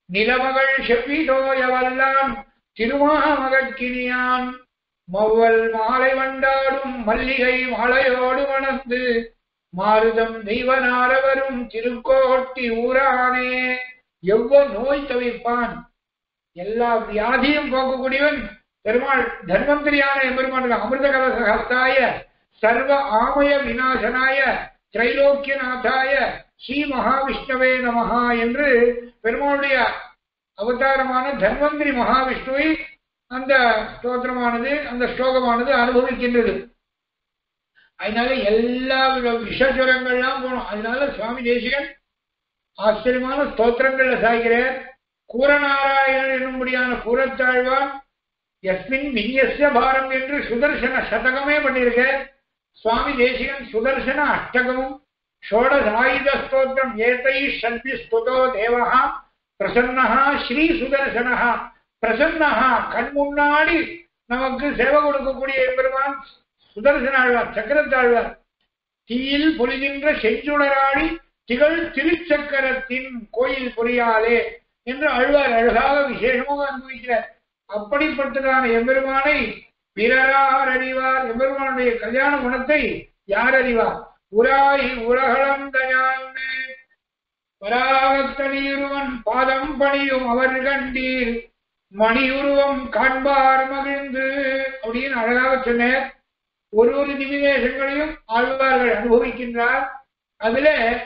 நிலமகள் செவ்விதோயவல்லான் திருமாமகட்கினியான் மௌவல் மாலை வண்டாடும் மல்லிகை மாலையோடு வளர்ந்து மாருதம் தெய்வனாரவரும் திருக்கோட்டி ஊரானே எவ்வளவு நோய் தவிர்ப்பான் எல்லா வியாதியும் போக்கக்கூடியவன் பெருமாள் தன்வந்திரியான எம்பெருமான் அமிர்த கலசகஸ்தாய சர்வ ஆமய விநாசனாய திரைலோக்கியநாதாய ஸ்ரீ மகாவிஷ்ணவே நமஹா என்று பெருமாளுடைய அவதாரமான தன்வந்திரி மகாவிஷ்ணுவை அந்த ஸ்தோத்திரமானது அந்த ஸ்லோகமானது அனுபவிக்கின்றது அதனால எல்லா வித விஷஜரங்கள்லாம் போகணும் அதனால சுவாமி தேசிகன் ஆச்சரியமான ஸ்தோத்திரங்கள்ல சாய்கிறார் கூரநாராயணன் என்னும்படியான கூரத்தாழ்வான் எஸ்மின் விநியசிய பாரம் என்று சுதர்சன சதகமே பண்ணியிருக்க சுவாமி தேசிகன் சுதர்சன அஷ்டகமும் ஷோடசாயுத ஸ்தோத்திரம் ஏதை ஷட்பி ஸ்துதோ தேவஹா பிரசன்னஹா ஸ்ரீ சுதர்சனஹா பிரசன்னஹா கண் முன்னாடி நமக்கு சேவை கொடுக்கக்கூடிய எம்பெருமான் சுதர்சன ஆழ்வார் சக்கரத்தாழ்வார் தீயில் பொலிகின்ற செஞ்சுடராடி திகழ் திருச்சக்கரத்தின் கோயில் பொறியாலே என்று ஆழ்வார் அழகாக விசேஷமாக அனுபவிக்கிறார் அப்படிப்பட்டதான எம்பெருமானை பிறரார் அறிவார் எம்பெருமானுடைய கல்யாண குணத்தை யார் அறிவார் உராயி உலகளம் தயான்மே பராகத்தனியுருவன் பாதம் பணியும் அவர் கண்டீர் மணியுருவம் காண்பார் மகிழ்ந்து அப்படின்னு அழகாக சொன்னார் ஒரு ஒரு நிமிதேசங்களையும் ஆழ்வார்கள் அனுபவிக்கின்றார் அதுல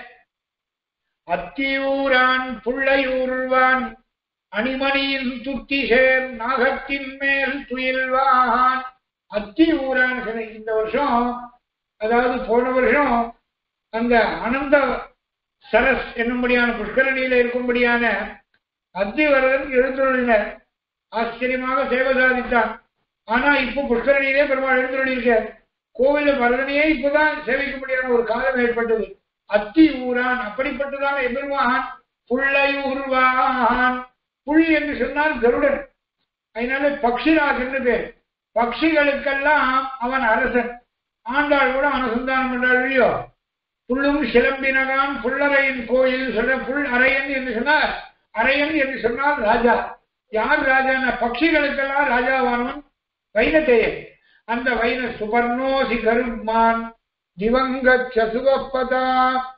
அத்தியூரான் புள்ளையூர்வான் அணிமணியின் துத்தி சேர் நாகத்தின் மேல் துயில்வான் அத்தி ஊரான் சிலை இந்த வருஷம் அதாவது போன வருஷம் அந்த அனந்த சரஸ் என்னும்படியான புஷ்கரணியில இருக்கும்படியான அத்திவரதன் எழுந்துள்ளினர் ஆச்சரியமாக சேவை சாதித்தான் ஆனா இப்போ புஷ்கரணியிலே பெருமாள் எழுந்துள்ளிருக்கார் கோவில பரதனையே இப்பதான் சேவிக்கும்படியான ஒரு காலம் ஏற்பட்டது அத்தி ஊரான் அப்படிப்பட்டதான எபெருமான் புள்ளையூர்வான் புலி என்று சொன்னால் கருடன் அதனால பக்ஷிராஜ் என்று பேர் பக்ஷிகளுக்கெல்லாம் அவன் அரசன் ஆண்டாள் கூட அனுசந்தானம் பண்றாள் இல்லையோ புல்லும் சிலம்பினகான் புல்லறையின் கோயில் சொல்ல புல் அரையன் என்று சொன்னார் அரையன் என்று சொன்னால் ராஜா யார் ராஜான பக்ஷிகளுக்கெல்லாம் ராஜாவானவன் வைனத்தேயன் அந்த வைன சுபர்ணோசி கருமான் திவங்க சசுவப்பதா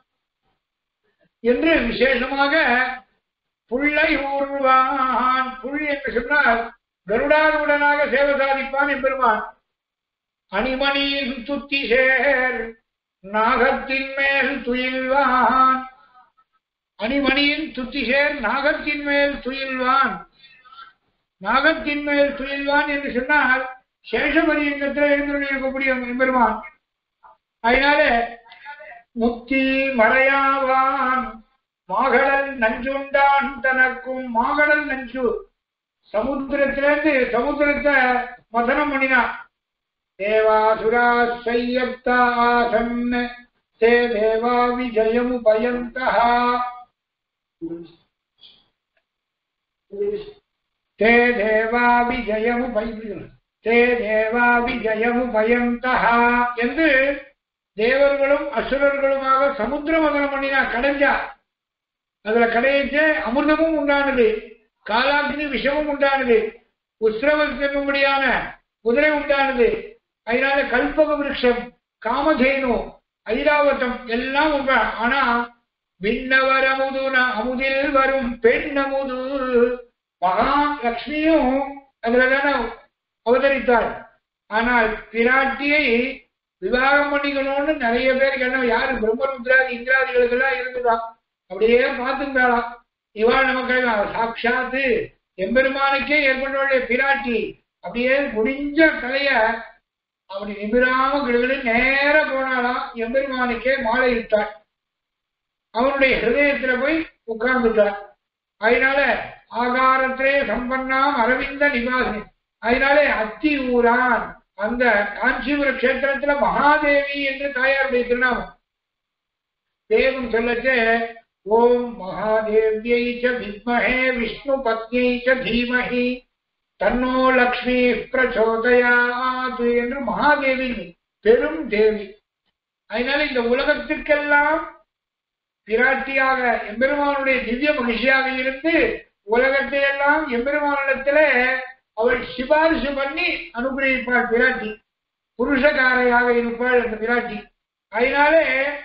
என்று விசேஷமாக புள்ளை ஊர்வான் புள் என்று சொன்னால் கருடாருடனாக சேவை சாதிப்பான் என்பெருமான் அணிமணியின் துத்தி சேர் நாகத்தின் மேல் துயில்வான் அணிமணியின் துத்தி சேர் நாகத்தின் மேல் துயில்வான் நாகத்தின் மேல் துயில்வான் என்று சொன்னால் சேஷபரியங்கத்தில் எழுந்திருக்கக்கூடிய எம்பெருமான் அதனால முத்தி மறையாவான் மாகடல் நஞ்சுண்டான் தனக்கும் மாகடல் நஞ்சு சமுத்திரத்திலிருந்து சமுத்திரத்தை மதனம் பண்ணினான் தேவாசுரா சையப்தாசன் தே தேவா விஜயமு பயந்தா தே தேவா விஜயமு பய தே தேவா விஜயமு பயந்தா என்று தேவர்களும் அசுரர்களுமாக சமுத்திர மதனம் பண்ணினா கடைஞ்சா அதுல கடையிச்சு அமிர்தமும் உண்டானது காலாக்னி விஷமும் உண்டானது உஸ்ரவத் என்னும்படியான குதிரை உண்டானது அதனால கல்பக விருட்சம் காமதேனு ஐராவதம் எல்லாம் உண்டா ஆனா விண்ணவர் அமுதுன அமுதில் வரும் பெண் அமுது மகாலட்சுமியும் அதுலதான அவதரித்தாள் ஆனால் பிராட்டியை விவாகம் பண்ணிக்கணும்னு நிறைய பேர் என்ன யாரு பிரம்மருத்ராதி இந்திராதிகளுக்கெல்லாம் இருந்துதான் அப்படியே பார்த்துருந்தாளாம் இவாள் நமக்கு சாட்சாத்து எம்பெருமானுக்கே ஏற்பட்டுள்ள பிராட்டி அப்படியே முடிஞ்ச கலைய அப்படி நிமிராம கிடுகிடு நேர போனாலாம் எம்பெருமானுக்கே மாலை இட்டாள் அவனுடைய ஹிருதயத்துல போய் உட்கார்ந்துட்டார் அதனால ஆகாரத்திலே சம்பன்னாம் அரவிந்த நிவாசி அதனாலே அத்தி ஊரான் அந்த காஞ்சிபுர கஷேத்திரத்துல மகாதேவி என்று தாயாருடைய திருநாமம் தேவம் சொல்லச்சே ஓம் மகாதேவியை ச வித்மஹே விஷ்ணு பத்னியை ச தீமஹி தன்னோ லக்ஷ்மி பிரச்சோதயாது என்று மகாதேவி பெரும் தேவி அதனால இந்த உலகத்திற்கெல்லாம் பிராட்டியாக எம்பெருமானுடைய திவ்ய மகிழ்ச்சியாக இருந்து உலகத்தை எல்லாம் எம்பெருமானிடத்துல அவள் சிபாரிசு பண்ணி அனுகிரகிப்பாள் பிராட்டி புருஷகாரையாக இருப்பாள் அந்த பிராட்டி அதனாலே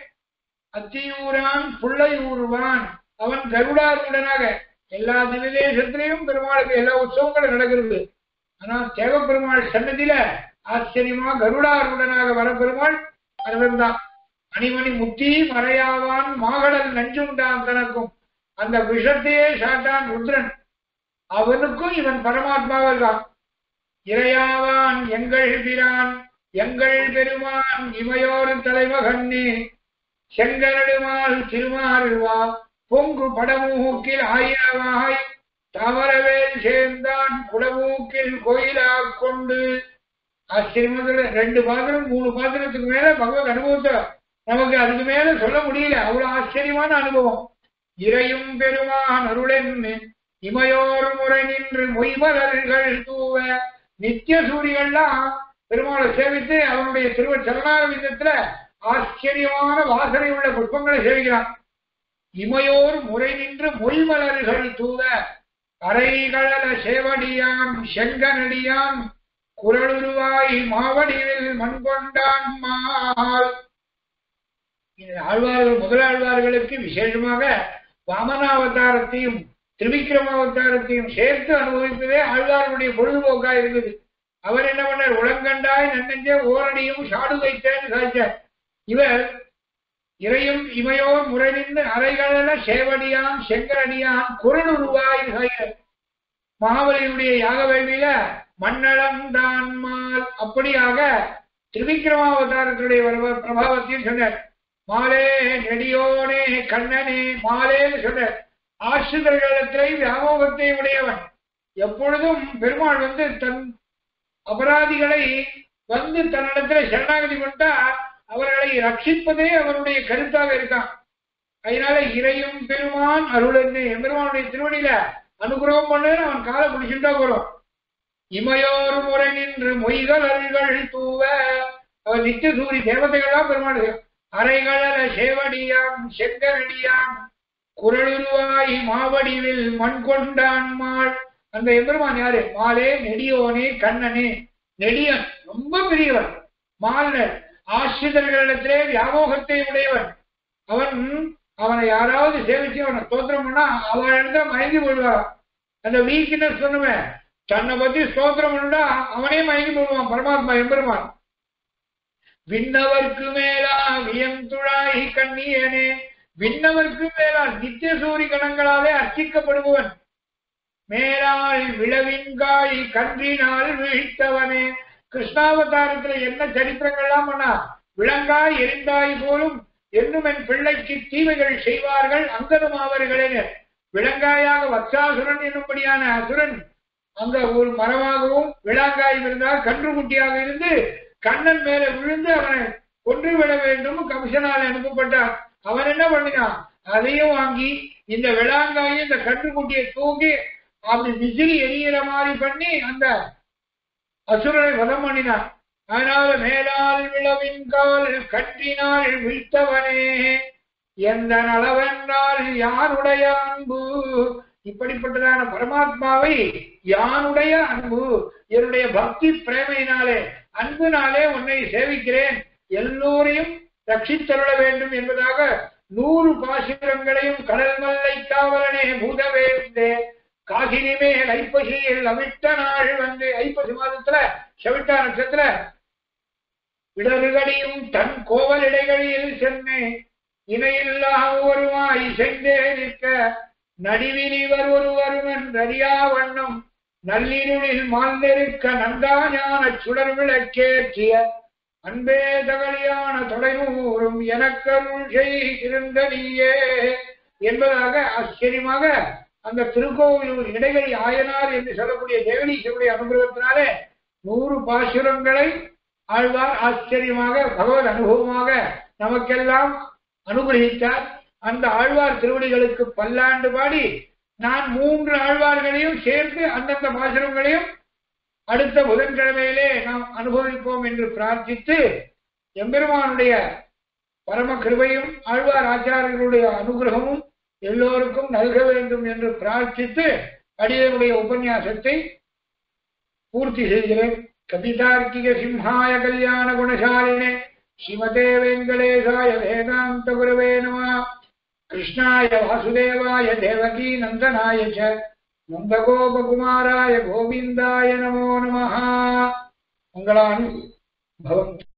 அத்தியூரான் புள்ளையூருவான் அவன் கருடாருடனாக எல்லா தினதேசத்திலையும் பெருமாளுக்கு எல்லா உற்சவங்களும் நடக்கிறது ஆனா தேவ பெருமாள் சன்னதியில ஆச்சரியமா கருடாருடனாக வர பெருமாள் அதுதான் அணிமணி முத்தி மறையாவான் மாகடல் நஞ்சுண்டான் தனக்கும் அந்த விஷத்தையே சாட்டான் ருத்ரன் அவனுக்கும் இவன் பரமாத்மாவில் தான் இறையாவான் எங்கள் பிரான் எங்கள் பெருமான் இமையோர் தலைமகன்னே செங்கனடுமால் திருமாறுவா பொங்கு படமூக்கில் ஆயிரமாய் தாமரவேல் சேர்ந்தான் குடமூக்கில் கோயிலாக் கொண்டு ஆச்சரியத்துல ரெண்டு பாத்திரம் மூணு பாத்திரத்துக்கு மேல பகவத் அனுபவத்தை நமக்கு அதுக்கு மேல சொல்ல முடியல அவ்வளவு ஆச்சரியமான அனுபவம் இறையும் பெருமான் அருளென்னு இமையோர் முறை நின்று மொய்மலர்கள் தூவ நித்திய சூரியெல்லாம் பெருமாளை சேவித்து அவனுடைய திருவ சரணாரவிந்தத்துல ஆச்சரியமான வாசனை உள்ள புஷ்பங்களை சேவிக்கிறான் இமையோர் முறை நின்று மொய்மலர்கள் தூவ அரைகளல சேவடியான் செங்கனடியான் குரலுருவாய் மாவடிவில் மண்கொண்டான் மால் இந்த ஆழ்வார்கள் முதலாழ்வார்களுக்கு விசேஷமாக வாமனாவதாரத்தையும் திருவிக்கிரமாவதாரத்தையும் சேர்த்து அனுபவிப்பதே ஆழ்வார்களுடைய பொழுதுபோக்கா இருந்தது அவர் என்ன பண்ணார் உளங்கண்டாய் நன்னெஞ்சே ஓரடியும் சாடு வைத்தேன்னு சாய்ச்சார் இவர் இறையும் இமையோர் முறைநின்று அறைகள சேவடியான் செங்கரடியான் குரலுருவாய் சாய்கிறார் மகாபலியுடைய யாக வேள்வியில மண்ணளம் தான் மால் அப்படியாக திருவிக்கிரமாவதாரத்துடைய வரவ- பிரபாவத்தையும் சொன்னார் மாலே நெடியோனே கண்ணனே மாலேன்னு சொன்னார் ஆசிரியர்களிடத்திலே வியாமோகத்தை உடையவன் எப்பொழுதும் பெருமாள் வந்து தன் அபராதிகளை வந்து தன்னிடத்துல சரணாகதி கொண்டா அவர்களை ரட்சிப்பதே அவருடைய கருத்தாக இருக்கான் அதனால இறையும் பெருமான் அருள் என்ன எம்பெருமானுடைய திருவடியில அனுகிரகம் பண்ணு அவன் காலை பிடிச்சுட்டா போறோம் இமையோர் முறை நின்று மொய்கள் அருள்கள் தூவ அவர் நித்திய சூரி தேவதைகள்லாம் பெருமாள் அரைகள சேவடியான் செங்கரடியான் குரலுருவாய் மாவடிவில் மண் கொண்டான் மாள் அந்த எம்பெருமான் யாரு மாலே நெடியோனே கண்ணனே நெடியன் ரொம்ப பெரியவன் மாலனர் ஆசிரியர்களிடத்திலே வியாமோகத்தை உடையவன் அவன் அவனை யாராவது சேவிச்சு அவனை ஸ்தோத்திரம் பண்ணா அவன் இடத்துல மயங்கி போடுவான் அந்த வீக்னஸ் சொன்னுவேன் தன்னை பத்தி ஸ்தோத்திரம் பண்ணா அவனே மயங்கி போடுவான் பரமாத்மா எம்பெருமான் விண்ணவர்க்கு மேலா வியந்துழாய் கண்ணியனே விண்ணவர்க்கு மேலா நித்திய சூரி கணங்களாலே அர்ச்சிக்கப்படுபவன் மேலாள் விளவின்காய் கன்றினால் வீழ்த்தவனே கிருஷ்ணாவதாரத்துல என்ன சரித்திரங்கள்லாம் பண்ணா விளங்காய் எரிந்தாய் போலும் என்னும் என் பிள்ளைக்கு தீமைகள் செய்வார்கள் அங்கனும் அவர்களே விளங்காயாக வத்சாசுரன் என்னும்படியான அசுரன் அங்க ஒரு மரமாகவும் விளாங்காயும் இருந்தால் கன்றுக்குட்டியாக இருந்து கண்ணன் மேல விழுந்து அவனை கொன்று விட வேண்டும் கமிஷனால் அனுப்பப்பட்டான் அவன் என்ன பண்ணினான் அதையும் வாங்கி இந்த விளாங்காயும் இந்த கன்றுக்குட்டியை தூக்கி அப்படி விசிறி எரியிற மாதிரி பண்ணி அந்த அசுரனை வதம் பண்ணினான் அதனால மேலால் விளவின் கால் கட்டினால் வீழ்த்தவனே எந்த நலவென்றால் யாருடைய அன்பு இப்படிப்பட்டதான பரமாத்மாவை யானுடைய அன்பு என்னுடைய பக்தி பிரேமையினாலே அன்பினாலே உன்னை சேவிக்கிறேன் எல்லோரையும் ரட்சித்தருள வேண்டும் என்பதாக நூறு பாசுரங்களையும் கடல் மல்லை காவலனே பூதவேந்தே காசினி மேல் ஐப்பசியில் அவிட்ட நாள் வந்து ஐப்பசி மாதத்துல செவிட்டா நட்சத்திர இடறுகடியும் தன் கோவல் இடைகளில் சென்று இணையில்லா ஒருவாய் சென்றே நிற்க நடுவில் இவர் ஒருவருவன் அறியா வண்ணம் நல்லிருளில் மாந்திருக்க நந்தாஞான சுடர் விளக்கேற்றிய அன்பே தகலியான தொலைநூறும் எனக்கருள் செய்திருந்த நீயே என்பதாக ஆச்சரியமாக அந்த திருக்கோவிலூர் இடைவெளி ஆயனார் என்று சொல்லக்கூடிய தேவனீஸ்வருடைய அனுகிரகத்தினாலே நூறு பாசுரங்களை ஆழ்வார் ஆச்சரியமாக பகவத் அனுபவமாக நமக்கெல்லாம் அனுகிரகித்தார் அந்த ஆழ்வார் திருவடிகளுக்கு பல்லாண்டு பாடி நான் மூன்று ஆழ்வார்களையும் சேர்த்து அந்தந்த பாசுரங்களையும் அடுத்த புதன்கிழமையிலே நாம் அனுபவிப்போம் என்று பிரார்த்தித்து எம்பெருமானுடைய பரம கிருபையும் ஆழ்வார் ஆச்சாரியர்களுடைய அனுகிரகமும் எல்லோருக்கும் நல்க வேண்டும் என்று பிரார்த்தித்து அடியனுடைய உபன்யாசத்தை பூர்த்தி செய்கிறேன் கவிதார்க்கிக சிம்ஹாய கல்யாண குணசாலினே ஸ்ரீமதே வெங்கடேசாய வேதாந்த குருவே நம கிருஷ்ணாய வாசுதேவாய தேவகி நந்தனாய ச நந்தகோபகுமாராய கோவிந்தாய நமோ நம மங்களானு பவந்து